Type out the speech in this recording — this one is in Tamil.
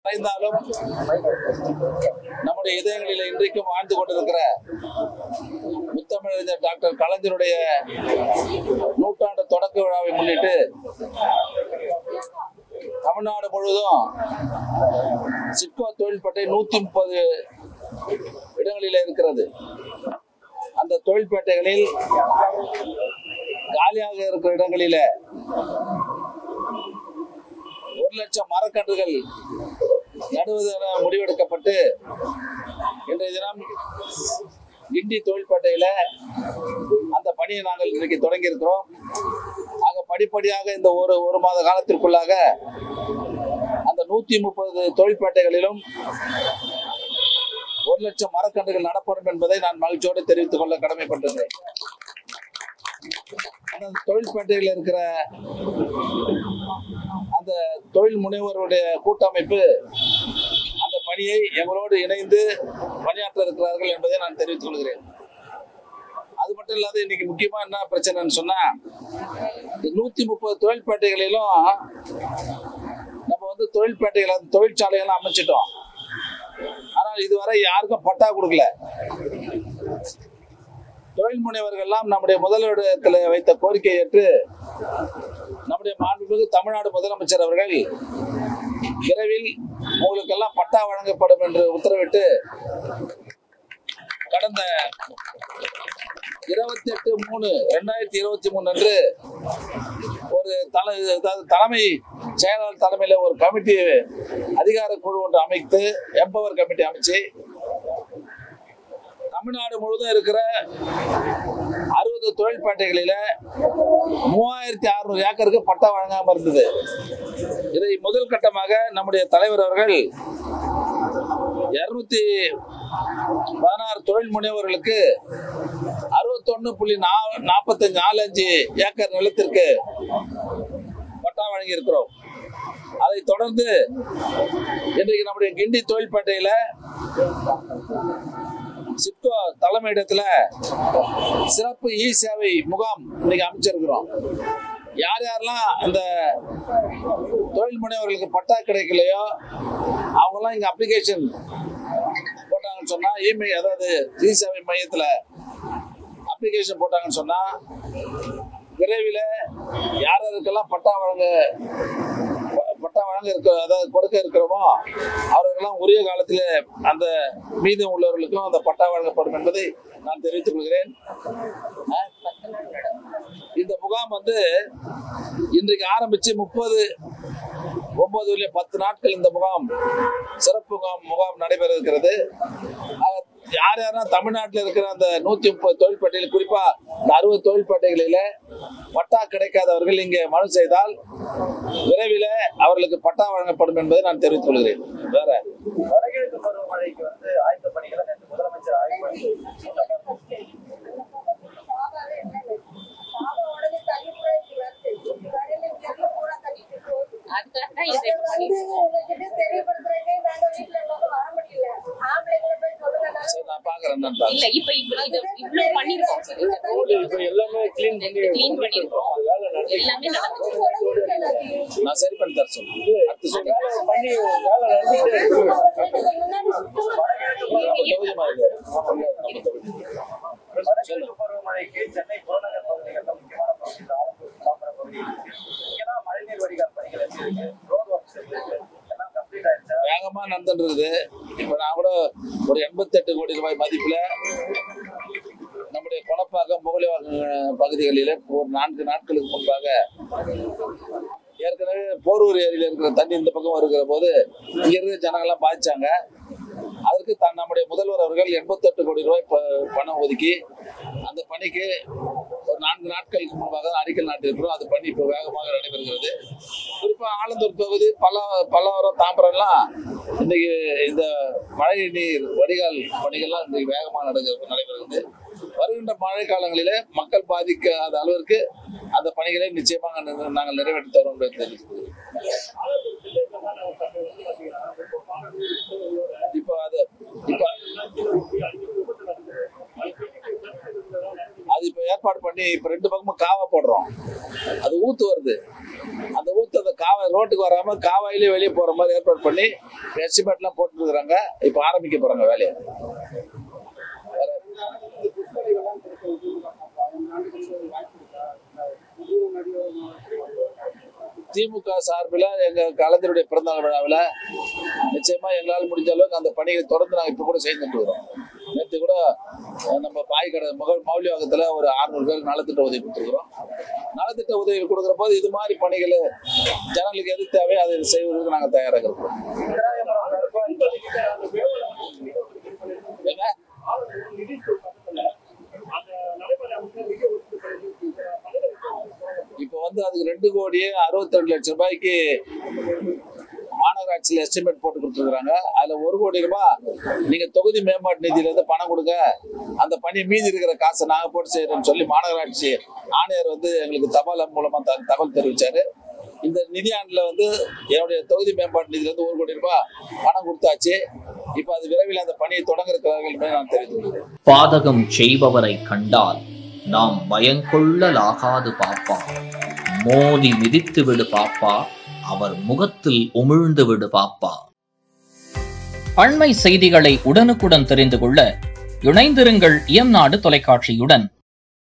மறைந்தாலும் நம்முடைய இதயங்களில் இன்றைக்கும் வாழ்ந்து கொண்டிருக்கிற முத்தமிழறிஞர் டாக்டர் கலைஞருடைய நூற்றாண்டு தொடக்க விழாவை முன்னிட்டு தமிழ்நாடு முழுவதும் சிட்கோ தொழில்பேட்டை நூத்தி முப்பது இடங்களில் இருக்கிறது அந்த தொழில்பேட்டைகளில் காலியாக இருக்கிற இடங்களில ஒரு லட்சம் மரக்கன்றுகள் நடுவது என முடிவெடுக்கப்பட்டு இன்றைய தினம் கிண்டி தொழில்பேட்டையில அந்த பணியை நாங்கள் இன்றைக்கு தொடங்கி இருக்கிறோம் ஆக படிப்படியாக இந்த ஒரு ஒரு மாத காலத்திற்குள்ளாக அந்த நூத்தி முப்பது தொழில்பேட்டைகளிலும் ஒரு லட்சம் மரக்கன்றுகள் நடப்படும் என்பதை நான் மகிழ்ச்சியோடு தெரிவித்துக் கொள்ள கடமைப்பட்டிருக்கிறேன் அந்த தொழில்பேட்டையில் இருக்கிற அந்த தொழில் முனைவோருடைய கூட்டமைப்பு அந்த பணியை எங்களோடு இணைந்து பணியாற்ற இருக்கிறார்கள் என்பதை நான் தெரிவித்துக் கொள்கிறேன் அது மட்டும் இல்லாத இன்னைக்கு முக்கியமா என்ன பிரச்சனைன்னு சொன்னா இந்த நூத்தி முப்பது தொழில்பேட்டைகளிலும் நம்ம வந்து தொழில்பேட்டைகள் அந்த தொழிற்சாலைகள் அமைச்சிட்டோம் ஆனால் இதுவரை யாருக்கும் பட்டா கொடுக்கல தொழில் முனைவர்கள்லாம் நம்முடைய முதலிடத்தில் வைத்த கோரிக்கையை ஏற்று நம்முடைய மாண்புமிகு தமிழ்நாடு முதலமைச்சர் அவர்கள் விரைவில் உங்களுக்கெல்லாம் பட்டா வழங்கப்படும் என்று உத்தரவிட்டு கடந்த இருபத்தி எட்டு மூணு ரெண்டாயிரத்தி இருபத்தி மூணு அன்று ஒரு தலை அதாவது தலைமை செயலாளர் தலைமையில ஒரு கமிட்டி அதிகார குழு ஒன்று அமைத்து எம்பவர் கமிட்டி அமைச்சு தமிழ்நாடு முழுவதும் இருக்கிற அறுபது தொழில்பேட்டைகளில மூவாயிரத்தி அறுநூறு ஏக்கருக்கு பட்டா வழங்காம இருந்தது இதை முதல் கட்டமாக நம்முடைய தலைவர் அவர்கள் இருநூத்தி பதினாறு தொழில் முனைவோர்களுக்கு அறுபத்தொன்னு புள்ளி நா- நாற்பத்தஞ்சு நாலு அஞ்சு ஏக்கர் நிலத்திற்கு பட்டா வழங்கி இருக்கிறோம் அதை தொடர்ந்து இன்றைக்கு நம்முடைய கிண்டி தொழில்பேட்டையில சிட்கோ தலைமையிடத்துல சிறப்பு இ சேவை முகாம் இன்னைக்கு அமைச்சிருக்கிறோம் யார் யாரெல்லாம் அந்த தொழில் முனைவர்களுக்கு பட்டா கிடைக்கலையோ அவங்கெல்லாம் இங்க அப்ளிகேஷன் போட்டாங்கன்னு சொன்னா இமெயில் அதாவது இ சேவை மையத்துல அப்ளிகேஷன் போட்டாங்கன்னு சொன்னா விரைவில் யார் யாருக்கெல்லாம் பட்டா வழங்க ப- பட்டா வழங்க இருக்க அதாவது கொடுக்க இருக்கிறோமோ அவர்களெல்லாம் உரிய காலத்தில் அந்த மீதம் உள்ளவர்களுக்கும் அந்த பட்டா வழங்கப்படும் என்பதை நான் தெரிவித்துக் கொள்கிறேன் ஆ? இந்த முகாம் வந்து இன்றைக்கு ஆரம்பிச்சு முப்பது ஒன்பது வரையில பத்து நாட்கள் இந்த முகாம் சிறப்பு முகாம் முகாம் நடைபெற இருக்கிறது ஆக, யார் யாரெல்லாம் தமிழ்நாட்டில் இருக்கிற அந்த நூத்தி முப்பது தொழிற்பேட்டைகள் குறிப்பா இந்த அறுபது தொழிற்பேட்டைகளில பட்டா கிடைக்காதவர்கள் இங்கே மனு செய்தால் விரைவில் அவர்களுக்கு பட்டா வழங்கப்படும் என்பதை நான் தெரிவித்துக் கொள்கிறேன் வேற வடகிழக்கு பருவமழைக்கு வந்து ஆயத்த பணிகளை நேற்று முதலமைச்சர் ஆய்வு பண்ணி அதுக்காக தான் இதை இப்ப பண்ணிருக்கோம். சரி நான் பாக்குறேன் என்னன்னு பாக்குறேன். இல்ல இப்ப இப்ப இது இவ்வளவு பண்ணிருக்கோம் சார் இந்த ரோடு இப்ப எல்லாமே கிளீன் பண்ணி கிளீன் பண்ணிருக்கோம் வேலை நடந்து எல்லாமே நடந்துச்சு நான் சரி பண்ணி தர சொல்றேன் அடுத்து சொல்றேன் வேலை பண்ணி வேலை நடந்துட்டே இருக்கு தொகுதிமா இருக்கு வடகிழக்கு பருவமழைக்கு சென்னை புறநகர் பகுதிகளில் முக்கியமான பகுதிகள் ஆலந்தூர் தாம்பரம் பகுதி இருக்கு இங்கெல்லாம் மழைநீர் வடிகால் பணிகள் எப்படி இருக்கு ரோட் ஒர்க்ஸ் எப்படி இருக்கு எல்லாம் கம்ப்ளீட் ஆயிடுச்சா வேகமா நடந்துட்டு இருக்குது இப்ப நான் கூட ஒரு எண்பத்தி எட்டு கோடி ரூபாய் மதிப்புல நம்முடைய கொணப்பாக்கம் முகலிவாக்கம் பகுதிகளில் ஒரு நான்கு நாட்களுக்கு முன்பாக ஏற்கனவே போரூர் ஏரியில இருக்கிற தண்ணி இந்த பக்கம் இருக்கிற போது இங்க இருக்கிற ஜனங்கள்லாம் பாதிச்சாங்க அதற்கு தன் நம்முடைய முதல்வர் அவர்கள் எண்பத்தெட்டு கோடி ரூபாய் ப- பணம் ஒதுக்கி அந்த பணிக்கு ஒரு நான்கு நாட்களுக்கு முன்பாக அடிக்கல் நாட்டிருக்கிறோம் அது பணி இப்போ வேகமாக நடைபெறுகிறது குறிப்பா ஆலந்தூர் தொகுதி பல பல்லவரம் தாம்பரம்லாம் இன்னைக்கு இந்த மழை நீர் வடிகால் பணிகள்லாம் இன்னைக்கு வேகமாக நடக்க நடைபெறுகிறது வருகின்ற மழை காலங்களிலே மக்கள் பாதிக்காத அளவிற்கு அந்த பணிகளை நிச்சயமாக நி- நாங்கள் நிறைவேற்றி தரோம் என்பதை தெரிவித்துக் இப்போ அது இப்போ அது இப்போ ஏற்பாடு பண்ணி இப்போ ரெண்டு பக்கமும் காவா போடுறோம் அது ஊத்து வருது அந்த ஊத்து கொடுத்து அந்த காவாய் ரோட்டுக்கு வராம காவாயிலே வெளியே போற மாதிரி ஏற்பாடு பண்ணி எஸ்டிமேட்லாம் போட்டு இருக்கிறாங்க இப்போ ஆரம்பிக்க போறாங்க வேலையை திமுக சார்பில் எங்க கலைஞருடைய பிறந்தநாள் விழாவில் நிச்சயமா எங்களால் முடிஞ்ச அளவுக்கு அந்த பணிகளை தொடர்ந்து நாங்கள் இப்போ கூட செய்துட்டு வரோம் நேற்று கூட அஹ், நம்ம பாய்கடை மகள் மௌலிவாகத்தில் ஒரு அறுநூறு பேருக்கு நலத்திட்ட உதவி கொடுத்துருக்குறோம் நலத்திட்ட உதவி கொடுக்குற போது இது மாதிரி பணிகள் ஜனங்களுக்கு எது தேவையோ அதை செய்வதற்கு நாங்கள் தயாராக இருக்கிறோம் ஏங்க இப்போ வந்து அதுக்கு ரெண்டு கோடியே அறுபத்தி ரெண்டு லட்சம் ரூபாய்க்கு மாநகராட்சியில் எஸ்டிமேட் போட்டு கொடுத்துருக்காங்க அதுல ஒரு கோடி ரூபாய் நீங்க தொகுதி மேம்பாட்டு நிதியில இருந்து பணம் கொடுங்க அந்த பணி மீதி இருக்கிற காசை நாங்க போட்டு செய்யறோம்னு சொல்லி மாநகராட்சி ஆணையர் வந்து எங்களுக்கு தபால் மூலமா த- தகவல் தெரிவிச்சாரு இந்த நிதி ஆண்டுல வந்து என்னுடைய தொகுதி மேம்பாட்டு நிதியில இருந்து ஒரு கோடி ரூபாய் பணம் கொடுத்தாச்சு இப்போ அது விரைவில் அந்த பணியை தொடங்க இருக்கிறார்கள் என்பதை நான் தெரிவித்துள்ளேன் பாதகம் செய்பவரை கண்டால் நாம் பயங்கொள்ளலாகாது பாப்பா மோதி மிதித்து விடு பாப்பா அவர் முகத்தில் உமிழ்ந்து விடு பாப்பா அண்மை செய்திகளை உடனுக்குடன் தெரிந்து கொள்ள இணைந்திருங்கள் இயம்நாடு தொலைக்காட்சியுடன்